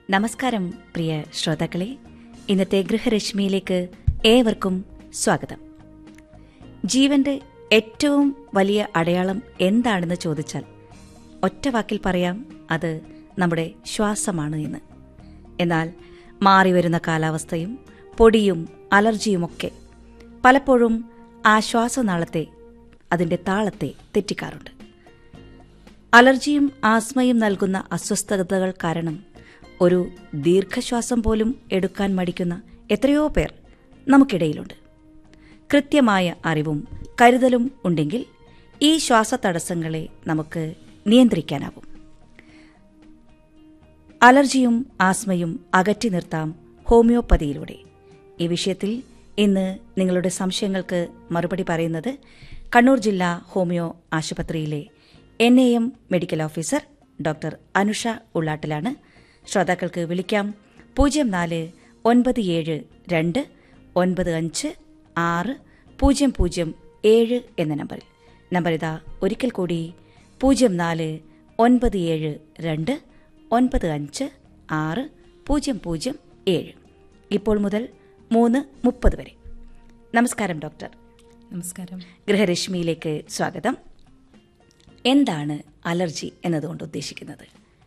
നമസ്കാരം പ്രിയ ശ്രോതാക്കളെ ഇന്നത്തെ ഗൃഹരശ്മിയിലേക്ക് ഏവർക്കും സ്വാഗതം ജീവന്റെ ഏറ്റവും വലിയ അടയാളം എന്താണെന്ന് ചോദിച്ചാൽ ഒറ്റ വാക്കിൽ പറയാം അത് നമ്മുടെ ശ്വാസമാണ് എന്ന് എന്നാൽ മാറിവരുന്ന കാലാവസ്ഥയും പൊടിയും അലർജിയുമൊക്കെ പലപ്പോഴും ആ ശ്വാസനാളത്തെ അതിന്റെ താളത്തെ തെറ്റിക്കാറുണ്ട് അലർജിയും ആസ്മയും നൽകുന്ന അസ്വസ്ഥതകൾ കാരണം ഒരു ദീർഘശ്വാസം പോലും എടുക്കാൻ മടിക്കുന്ന എത്രയോ പേർ നമുക്കിടയിലുണ്ട് കൃത്യമായ അറിവും കരുതലും ഉണ്ടെങ്കിൽ ഈ ശ്വാസതടസ്സങ്ങളെ നമുക്ക് നിയന്ത്രിക്കാനാവും അലർജിയും ആസ്മയും അകറ്റി നിർത്താം ഹോമിയോപ്പതിയിലൂടെ ഈ വിഷയത്തിൽ ഇന്ന് നിങ്ങളുടെ സംശയങ്ങൾക്ക് മറുപടി പറയുന്നത് കണ്ണൂർ ജില്ലാ ഹോമിയോ ആശുപത്രിയിലെ N A M medical officer doctor Anusha ഉള്ളാട്ടിലാണ് ശ്രോതാക്കൾക്ക് വിളിക്കാം പൂജ്യം നാല് ഒൻപത് ഏഴ് രണ്ട് ഒൻപത് അഞ്ച് ആറ് പൂജ്യം പൂജ്യം ഏഴ് എന്ന നമ്പറിൽ നമ്പർ ഇതാ ഒരിക്കൽ കൂടി പൂജ്യം നാല് ഒൻപത് ഏഴ് രണ്ട് ഒൻപത് അഞ്ച് ആറ് പൂജ്യം പൂജ്യം ഏഴ് ഇപ്പോൾ മുതൽ മൂന്ന് മുപ്പത് വരെ നമസ്കാരം ഡോക്ടർ നമസ്കാരം ഗൃഹരശ്മിയിലേക്ക് സ്വാഗതം എന്താണ് അലർജി എന്നതുകൊണ്ട് ഉദ്ദേശിക്കുന്നത്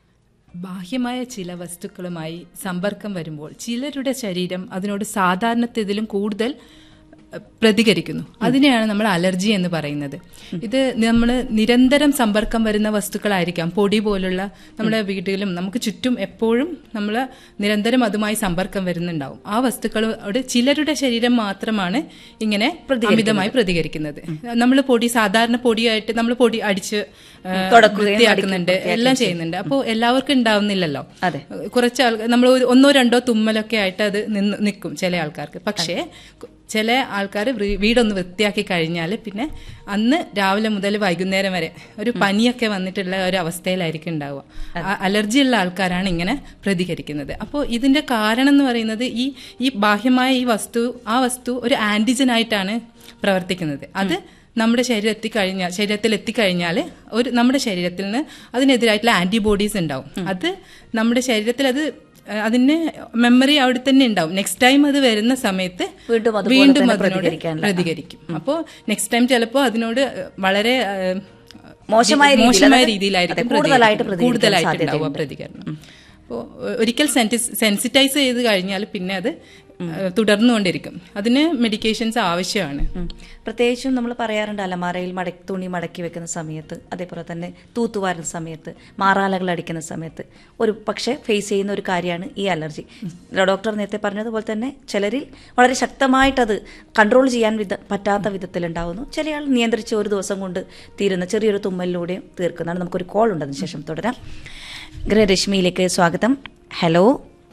ബാഹ്യമായ ചില വസ്തുക്കളുമായി സമ്പർക്കം വരുമ്പോൾ ചിലരുടെ ശരീരം അതിനോട് സാധാരണത്തിലും കൂടുതൽ അഹ്, പ്രതികരിക്കുന്നു അതിനെയാണ് നമ്മൾ അലർജി എന്ന് പറയുന്നത് ഇത് നമ്മൾ നിരന്തരം സമ്പർക്കം വരുന്ന വസ്തുക്കളായിരിക്കാം പൊടി പോലുള്ള നമ്മുടെ വീട്ടിലും നമുക്ക് ചുറ്റും എപ്പോഴും നമ്മൾ നിരന്തരം അതുമായി സമ്പർക്കം വരുന്നുണ്ടാവും ആ വസ്തുക്കളോട് ചിലരുടെ ശരീരം മാത്രമാണ് ഇങ്ങനെ അമിതമായി പ്രതികരിക്കുന്നത് നമ്മൾ പൊടി സാധാരണ പൊടിയായിട്ട് നമ്മൾ പൊടി അടിച്ച് ആ, തുടക്കുകയും വൃത്തിയാക്കുന്നുണ്ട് എല്ലാം ചെയ്യുന്നുണ്ട് അപ്പോൾ എല്ലാവർക്കും ഉണ്ടാവുന്നില്ലല്ലോ അതെ. കുറച്ച് ആൾക്കാർ നമ്മൾ ഒരു ഒന്നോ രണ്ടോ തുമ്മലൊക്കെ ആയിട്ട് അത് നിന്ന് നിൽക്കും ചില ആൾക്കാർക്ക് പക്ഷേ കു- ചില ആൾക്കാർ വീടൊന്ന് വൃത്തിയാക്കി കഴിഞ്ഞാൽ പിന്നെ അന്ന് രാവിലെ മുതൽ വൈകുന്നേരം വരെ ഒരു പനിയൊക്കെ വന്നിട്ടുള്ള ഒരു അവസ്ഥയിലായിരിക്കും ഉണ്ടാവുക ആ- അലർജി ഉള്ള ആൾക്കാരാണ് ഇങ്ങനെ പ്രതികരിക്കുന്നത് അപ്പോൾ ഇതിന്റെ കാരണം എന്ന് പറയുന്നത് ഈ ഈ ബാഹ്യമായ ഈ വസ്തു ആ വസ്തു ഒരു ആന്റിജൻ ആയിട്ടാണ് പ്രവർത്തിക്കുന്നത് അത് നമ്മുടെ ശരീരം എത്തിക്കഴിഞ്ഞാൽ ശരീരത്തിൽ എത്തിക്കഴിഞ്ഞാൽ ഒരു നമ്മുടെ ശരീരത്തിൽ നിന്ന് അതിനെതിരായിട്ടുള്ള ആന്റിബോഡീസ് ഉണ്ടാവും അത് നമ്മുടെ ശരീരത്തിൽ അത് ഏഹ്, അതിന് മെമ്മറി അവിടെ തന്നെ ഉണ്ടാവും നെക്സ്റ്റ് ടൈം അത് വരുന്ന സമയത്ത് വീണ്ടും അതുപോലെ വീണ്ടും തന്നെ അതിനോട് പ്രതികരിക്കാനുള്ള- പ്രതികരിക്കും അപ്പോൾ നെക്സ്റ്റ് ടൈം ചിലപ്പോൾ അതിനോട് വളരെ ഏഹ്, മോശമായ രീതിയിൽ, മോശമായ അതായത് രീതിയിലായിരിക്കും അതെ, കൂടുതലായിട്ട് പ്രതികരിക്കുന്നത്. പ്രതികരിക്കാൻ കൂടുതലായിട്ട് ഉണ്ടാവുക സാധ്യതയുണ്ട്. പ്രതികരണം അപ്പോൾ ഒരിക്കൽ സെൻസിറ്റൈസ് ചെയ്ത് കഴിഞ്ഞാൽ പിന്നെ അത് ഏഹ്, തുടർന്നുകൊണ്ടിരിക്കും അതിന് മെഡിക്കേഷൻസ് ആവശ്യമാണ് ഉം. പ്രത്യേകിച്ചും നമ്മൾ പറയാറുണ്ട് അലമാരയിൽ മടക്കി തുണി മടക്കി വെക്കുന്ന സമയത്ത് അതേപോലെ തന്നെ തൂത്തുവാരുന്ന സമയത്ത് മാറാലകൾ അടിക്കുന്ന സമയത്ത് ഒരു പക്ഷേ ഫേസ് ചെയ്യുന്ന ഒരു കാര്യമാണ് ഈ അലർജി ഡോക്ടർ നേരത്തെ പറഞ്ഞതുപോലെ തന്നെ ചിലരിൽ വളരെ ശക്തമായിട്ടത് കൺട്രോൾ ചെയ്യാൻ വിധ പറ്റാത്ത വിധത്തിലുണ്ടാവുന്നു ചില ആൾ നിയന്ത്രിച്ച് ഒരു ദിവസം കൊണ്ട് തീരുന്ന ചെറിയൊരു തുമ്മലിലൂടെയും തീർക്കുന്നതാണ് നമുക്കൊരു കോൾ ഉണ്ട് അതിന് ശേഷം തുടരാം ഗൃഹരശ്മിയിലേക്ക് സ്വാഗതം ഹലോ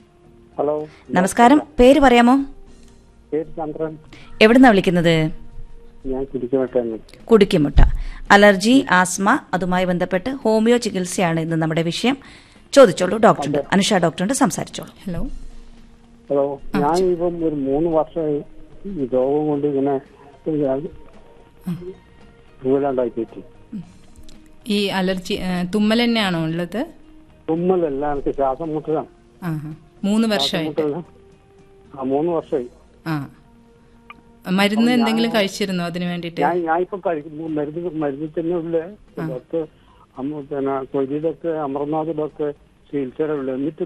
ഹലോ നമസ്കാരം പേര് പറയാമോ പേര് ചന്ദ്രൻ എവിടുന്നാ വിളിക്കുന്നത് ഞാൻ കുടിക്കുമട്ടെന്ന് കുടിക്കുമുട്ട അലർജി ആസ്മ അതുമായി ബന്ധപ്പെട്ട് ഹോമിയോ ചികിത്സയാണ് ഇന്ന് നമ്മുടെ വിഷയം ചോദിച്ചോളൂ ഡോക്ടറുണ്ട് അനുഷ ഡോക്ടറുണ്ട് സംസാരിച്ചോളൂ ഹലോ ഹലോ ഞാൻ ഇപ്പം ഒരു മൂന്ന് വർഷമായി ഈ രോഗം കൊണ്ട് ഇങ്ങനെ തൂലാണ്ടായി പറ്റി ഈ അലർജി ഏഹ്, തുമ്മൽ തന്നെയാണോ ഉള്ളത് തുമ്മലല്ല എനിക്ക് ശ്വാസം മുട്ടലാണ് ആഹാ. മൂന്ന് വർഷമായിട്ട് മുട്ടലാണ് ആ മൂന്ന് വർഷമായി ആ മരുന്ന് എന്തെങ്കിലും കഴിച്ചിരുന്നോ അതിന് വേണ്ടിയിട്ട് ഞാൻ ഞാൻ ഇപ്പൊ കഴിക്കും മരുന്ന് മരുന്ന് തന്നെ ഉള്ളേ ഡോക്ടർ അമ്മ പിന്നെ കൊരിയിലൊക്കെ അമർനാഥിലൊക്കെ ചികിത്സയിലുള്ളൂ എന്നിട്ട്